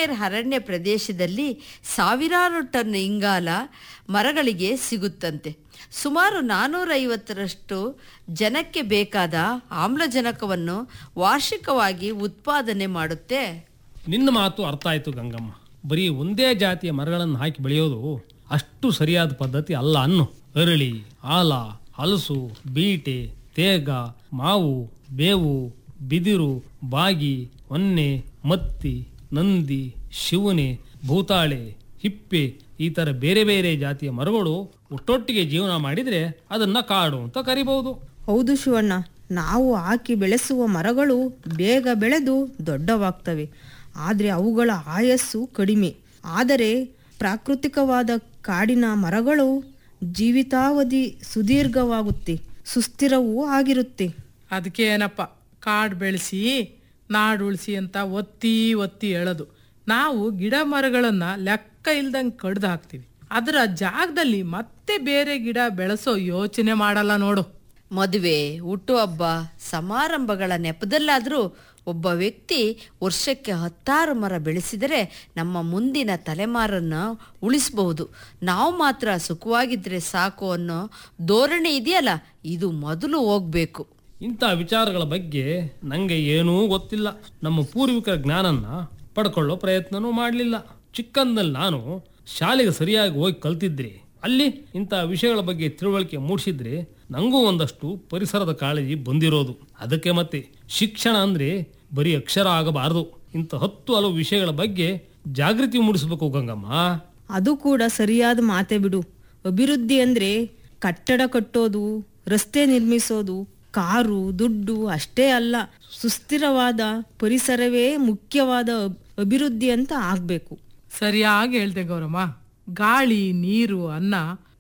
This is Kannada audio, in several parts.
ಗಿರ್ ಅರಣ್ಯ ಪ್ರದೇಶದಲ್ಲಿ ಸಾವಿರಾರು ಟನ್ ಇಂಗಾಲ ಮರಗಳಿಗೆ ಸಿಗುತ್ತಂತೆ ಸುಮಾರು ನಾನ್ನೂರೈವತ್ತರಷ್ಟು ಜನಕ್ಕೆ ಬೇಕಾದ ಆಮ್ಲಜನಕವನ್ನು ವಾರ್ಷಿಕವಾಗಿ ಉತ್ಪಾದನೆ ಮಾಡುತ್ತೆ ನಿನ್ನ ಮಾತು ಅರ್ಥ ಆಯ್ತು ಗಂಗಮ್ಮ ಬರೀ ಒಂದೇ ಜಾತಿಯ ಮರಗಳನ್ನು ಹಾಕಿ ಬೆಳೆಯೋದು ಅಷ್ಟು ಸರಿಯಾದ ಪದ್ಧತಿ ಅಲ್ಲ ಅನ್ನು ಅರಳಿ ಆಲ ಹಲಸು ಬೀಟೆ ತೇಗ ಮಾವು ಬೇವು ಬಿದಿರು ಬಾಗಿ ಹೊನ್ನೆ ಮತ್ತಿ ನಂದಿ ಶಿವನೆ ಭೂತಾಳೆ ಹಿಪ್ಪೆ ಈ ತರ ಬೇರೆ ಬೇರೆ ಜಾತಿಯ ಮರಗಳು ಒಟ್ಟೊಟ್ಟಿಗೆ ಜೀವನ ಮಾಡಿದ್ರೆ ಅದನ್ನ ಕಾಡು ಅಂತ ಕರಿಬಹುದು ಹೌದು ಶಿವಣ್ಣ ನಾವು ಹಾಕಿ ಬೆಳೆಸುವ ಮರಗಳು ಬೇಗ ಬೆಳೆದು ದೊಡ್ಡವಾಗ್ತವೆ ಆದರೆ ಅವುಗಳ ಆಯಸ್ಸು ಕಡಿಮೆ ಆದರೆ ಪ್ರಾಕೃತಿಕವಾದ ಕಾಡಿನ ಮರಗಳು ಜೀವಿತಾವಧಿ ಸುದೀರ್ಘವಾಗುತ್ತೆ ಸುಸ್ಥಿರವೂ ಆಗಿರುತ್ತೆ ಅದಕ್ಕೆ ಏನಪ್ಪ ಕಾಡು ಬೆಳೆಸಿ ನಾಡು ಉಳಿಸಿ ಅಂತ ಒತ್ತಿ ಒತ್ತಿ ಹೇಳೋದು ನಾವು ಗಿಡ ಮರಗಳನ್ನು ಲೆಕ್ಕ ಇಲ್ದಂಗೆ ಕಡ್ದು ಹಾಕ್ತೀವಿ ಅದರ ಜಾಗದಲ್ಲಿ ಮತ್ತೆ ಬೇರೆ ಗಿಡ ಬೆಳೆಸೋ ಯೋಚನೆ ಮಾಡಲ್ಲ ನೋಡು ಮದುವೆ ಹುಟ್ಟುಹಬ್ಬ ಸಮಾರಂಭಗಳ ನೆಪದಲ್ಲಾದರೂ ಒಬ್ಬ ವ್ಯಕ್ತಿ ವರ್ಷಕ್ಕೆ ಹತ್ತಾರು ಮರ ಬೆಳೆಸಿದರೆ ನಮ್ಮ ಮುಂದಿನ ತಲೆಮಾರನ್ನು ಉಳಿಸಬಹುದು ನಾವು ಮಾತ್ರ ಸುಖವಾಗಿದ್ರೆ ಸಾಕು ಅನ್ನೋ ಧೋರಣೆ ಇದೆಯಲ್ಲ ಇದು ಮೊದಲು ಹೋಗ್ಬೇಕು ಇಂಥ ವಿಚಾರಗಳ ಬಗ್ಗೆ ನನಗೆ ಏನೂ ಗೊತ್ತಿಲ್ಲ ನಮ್ಮ ಪೂರ್ವಿಕರ ಜ್ಞಾನನ್ನ ಪಡ್ಕೊಳ್ಳೋ ಪ್ರಯತ್ನನೂ ಮಾಡಲಿಲ್ಲ ಚಿಕ್ಕಂದಲ್ಲಿ ನಾನು ಶಾಲೆಗೆ ಸರಿಯಾಗಿ ಹೋಗಿ ಕಲ್ತಿದ್ರೆ ಅಲ್ಲಿ ಇಂಥ ವಿಷಯಗಳ ಬಗ್ಗೆ ತಿಳುವಳಿಕೆ ಮೂಡಿಸಿದ್ರೆ ನನಗೂ ಒಂದಷ್ಟು ಪರಿಸರದ ಕಾಳಜಿ ಬಂದಿರೋದು ಅದಕ್ಕೆ ಮತ್ತೆ ಶಿಕ್ಷಣ ಅಂದ್ರೆ ಬರೀ ಅಕ್ಷರ ಆಗಬಾರದು ಇಂಥ ಹತ್ತು ಹಲವು ವಿಷಯಗಳ ಬಗ್ಗೆ ಜಾಗೃತಿ ಮೂಡಿಸಬೇಕು ಗಂಗಮ್ಮ ಅದು ಕೂಡ ಸರಿಯಾದ ಮಾತೆ ಬಿಡು ಅಭಿವೃದ್ಧಿ ಅಂದ್ರೆ ಕಟ್ಟಡ ಕಟ್ಟೋದು ರಸ್ತೆ ನಿರ್ಮಿಸೋದು ಕಾರು ದುಡ್ಡು ಅಷ್ಟೇ ಅಲ್ಲ ಸುಸ್ಥಿರವಾದ ಪರಿಸರವೇ ಮುಖ್ಯವಾದ ಅಬ್- ಅಭಿವೃದ್ಧಿ ಅಂತ ಆಗ್ಬೇಕು ಸರಿಯಾಗಿ ಹೇಳ್ದೆ ಗೌರಮ್ಮ ಗಾಳಿ ನೀರು ಅನ್ನ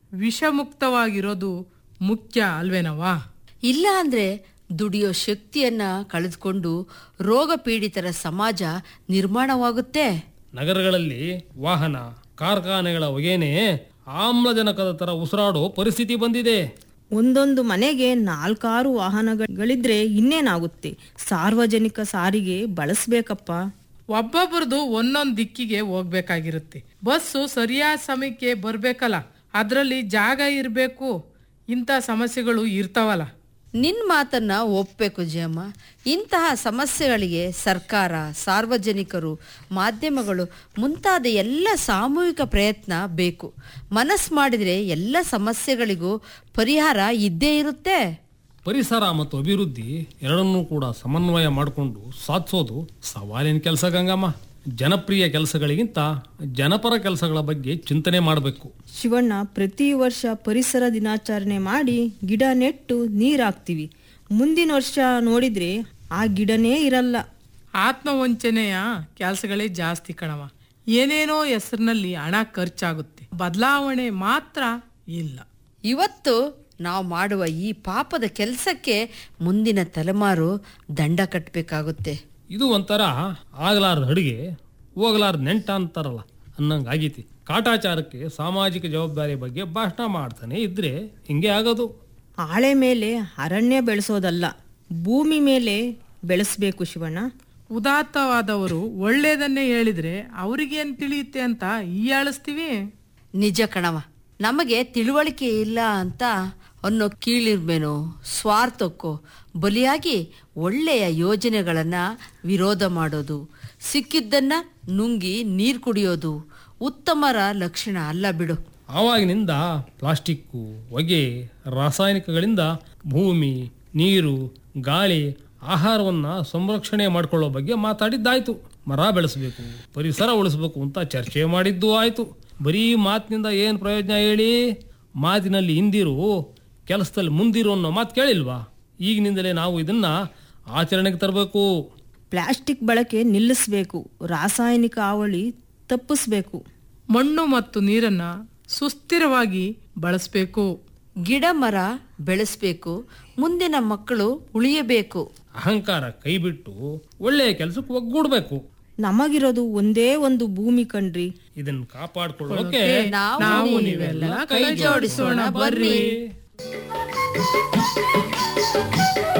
ವಿಷಮುಕ್ತವಾಗಿರೋದು ಮುಖ್ಯ ಅಲ್ವೇನವಾ ಇಲ್ಲ ಅಂದ್ರೆ ದುಡಿಯೋ ಶಕ್ತಿಯನ್ನ ಕಳೆದುಕೊಂಡು ರೋಗ ಪೀಡಿತರ ಸಮಾಜ ನಿರ್ಮಾಣವಾಗುತ್ತೆ ನಗರಗಳಲ್ಲಿ ವಾಹನ ಕಾರ್ಖಾನೆಗಳ ಹೊಗೆನೆ ಆಮ್ಲಜನಕದ ತರ ಉಸಿರಾಡೋ ಪರಿಸ್ಥಿತಿ ಬಂದಿದೆ ಒಂದೊಂದು ಮನೆಗೆ ನಾಲ್ಕಾರು ವಾಹನಗಳಿದ್ರೆ ಇನ್ನೇನಾಗುತ್ತೆ ಸಾರ್ವಜನಿಕ ಸಾರಿಗೆ ಬಳಸ್ಬೇಕಪ್ಪ ಒಬ್ಬೊಬ್ರದ್ದು ಒಂದೊಂದು ದಿಕ್ಕಿಗೆ ಹೋಗ್ಬೇಕಾಗಿರುತ್ತೆ ಬಸ್ಸು ಸರಿಯಾದ ಸಮಯಕ್ಕೆ ಬರ್ಬೇಕಲ್ಲ ಅದರಲ್ಲಿ ಜಾಗ ಇರಬೇಕು ಇಂಥ ಸಮಸ್ಯೆಗಳು ಇರ್ತಾವಲ್ಲ ನಿನ್ನ ಮಾತನ್ನ ಒಪ್ಪಬೇಕು ಜಯಮ್ಮ ಇಂತಹ ಸಮಸ್ಯೆಗಳಿಗೆ ಸರ್ಕಾರ ಸಾರ್ವಜನಿಕರು ಮಾಧ್ಯಮಗಳು ಮುಂತಾದ ಎಲ್ಲ ಸಾಮೂಹಿಕ ಪ್ರಯತ್ನ ಬೇಕು ಮನಸ್ಸು ಮಾಡಿದರೆ ಎಲ್ಲ ಸಮಸ್ಯೆಗಳಿಗೂ ಪರಿಹಾರ ಇದ್ದೇ ಇರುತ್ತೆ ಪರಿಸರ ಮತ್ತು ಅಭಿವೃದ್ಧಿ ಎರಡನ್ನೂ ಕೂಡ ಸಮನ್ವಯ ಮಾಡಿಕೊಂಡು ಸಾಧಿಸೋದು ಸವಾಲಿನ ಕೆಲಸ ಗಂಗಮ್ಮ ಜನಪ್ರಿಯ ಕೆಲಸಗಳಿಗಿಂತ ಜನಪರ ಕೆಲಸಗಳ ಬಗ್ಗೆ ಚಿಂತನೆ ಮಾಡಬೇಕು ಶಿವಣ್ಣ ಪ್ರತಿ ವರ್ಷ ಪರಿಸರ ದಿನಾಚರಣೆ ಮಾಡಿ ಗಿಡ ನೆಟ್ಟು ನೀರಾಕ್ತಿವಿ ಮುಂದಿನ ವರ್ಷ ನೋಡಿದ್ರೆ ಆ ಗಿಡನೇ ಇರಲ್ಲ ಆತ್ಮವಂಚನೆಯ ಕೆಲಸಗಳೇ ಜಾಸ್ತಿ ಕಣವ ಏನೇನೋ ಹೆಸರಿನಲ್ಲಿ ಹಣ ಖರ್ಚಾಗುತ್ತೆ ಬದಲಾವಣೆ ಮಾತ್ರ ಇಲ್ಲ ಇವತ್ತು ನಾವು ಮಾಡುವ ಈ ಪಾಪದ ಕೆಲಸಕ್ಕೆ ಮುಂದಿನ ತಲೆಮಾರು ದಂಡ ಕಟ್ಟಬೇಕಾಗುತ್ತೆ ಇದು ಒಂಥರ ಆಗಲಾರ್ದ ಅಡುಗೆ ಹೋಗಲಾರ್ದ ನೆಂಟ ಅಂತಾರಲ್ಲ ಅನ್ನಂಗೆ ಆಗೈತಿ ಕಾಟಾಚಾರಕ್ಕೆ ಸಾಮಾಜಿಕ ಜವಾಬ್ದಾರಿ ಬಗ್ಗೆ ಭಾಷಣ ಮಾಡ್ತಾನೆ ಇದ್ರೆ ಹಿಂಗೆ ಆಗೋದು ಆಳೆ ಮೇಲೆ ಅರಣ್ಯ ಬೆಳೆಸೋದಲ್ಲ ಭೂಮಿ ಮೇಲೆ ಬೆಳೆಸ್ಬೇಕು ಶಿವಣ್ಣ ಉದಾತ್ತವಾದವರು ಒಳ್ಳೇದನ್ನೇ ಹೇಳಿದ್ರೆ ಅವ್ರಿಗೇನ್ ತಿಳಿಯುತ್ತೆ ಅಂತ ಹೀಯಾಳಿಸ್ತೀವಿ ನಿಜ ಕಣವ ನಮಗೆ ತಿಳುವಳಿಕೆ ಇಲ್ಲ ಅಂತ ಅನ್ನೋ ಕೀಳಿರ್ಬೇನೋ ಸ್ವಾರ್ಥಕ್ಕೋ ಬಲಿಯಾಗಿ ಒಳ್ಳೆಯ ಯೋಜನೆಗಳನ್ನು ವಿರೋಧ ಮಾಡೋದು ಸಿಕ್ಕಿದ್ದನ್ನ ನುಂಗಿ ನೀರು ಕುಡಿಯೋದು ಉತ್ತಮರ ಲಕ್ಷಣ ಅಲ್ಲ ಬಿಡು ಆವಾಗಿನಿಂದ ಪ್ಲಾಸ್ಟಿಕ್ಕು ಹೊಗೆ ರಾಸಾಯನಿಕಗಳಿಂದ ಭೂಮಿ ನೀರು ಗಾಳಿ ಆಹಾರವನ್ನು ಸಂರಕ್ಷಣೆ ಮಾಡ್ಕೊಳ್ಳೋ ಬಗ್ಗೆ ಮಾತಾಡಿದ್ದಾಯ್ತು ಮರ ಬೆಳೆಸಬೇಕು ಪರಿಸರ ಉಳಿಸ್ಬೇಕು ಅಂತ ಚರ್ಚೆ ಮಾಡಿದ್ದು ಆಯ್ತು ಬರೀ ಮಾತಿನಿಂದ ಏನು ಪ್ರಯೋಜನ ಹೇಳಿ ಮಾತಿನಲ್ಲಿ ಹಿಂದಿರು ಕೆಲಸದಲ್ಲಿ ಮುಂದಿರು ಅನ್ನೋ ಮಾತು ಕೇಳಿಲ್ವಾ ಈಗಿನಿಂದಲೇ ನಾವು ಇದನ್ನ ಆಚರಣೆಗೆ ತರಬೇಕು ಪ್ಲಾಸ್ಟಿಕ್ ಬಳಕೆ ನಿಲ್ಲಿಸಬೇಕು ರಾಸಾಯನಿಕ ಅವಳಿ ತಪ್ಪಿಸ್ಬೇಕು ಮಣ್ಣು ಮತ್ತು ನೀರನ್ನ ಸುಸ್ಥಿರವಾಗಿ ಬಳಸಬೇಕು ಗಿಡ ಮರ ಬೆಳೆಸ್ಬೇಕು ಮುಂದಿನ ಮಕ್ಕಳು ಉಳಿಯಬೇಕು ಅಹಂಕಾರ ಕೈಬಿಟ್ಟು ಒಳ್ಳೆಯ ಕೆಲಸಕ್ಕೆ ಒಗ್ಗೂಡ್ಬೇಕು ನಮಗಿರೋದು ಒಂದೇ ಒಂದು ಭೂಮಿ ಕಣ್ರಿ ಇದನ್ನ ಕಾಪಾಡ್ಕೊಳ್ಳೋಕೆ ನಾವು ನೀವೆಲ್ಲ ಕೈ ಜೋಡಿಸೋಣ ಬರ್ರಿ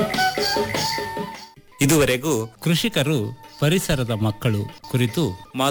ಇದುವರೆಗೂ ಕೃಷಿಕರು ಪರಿಸರದ ಮಕ್ಕಳು ಕುರಿತು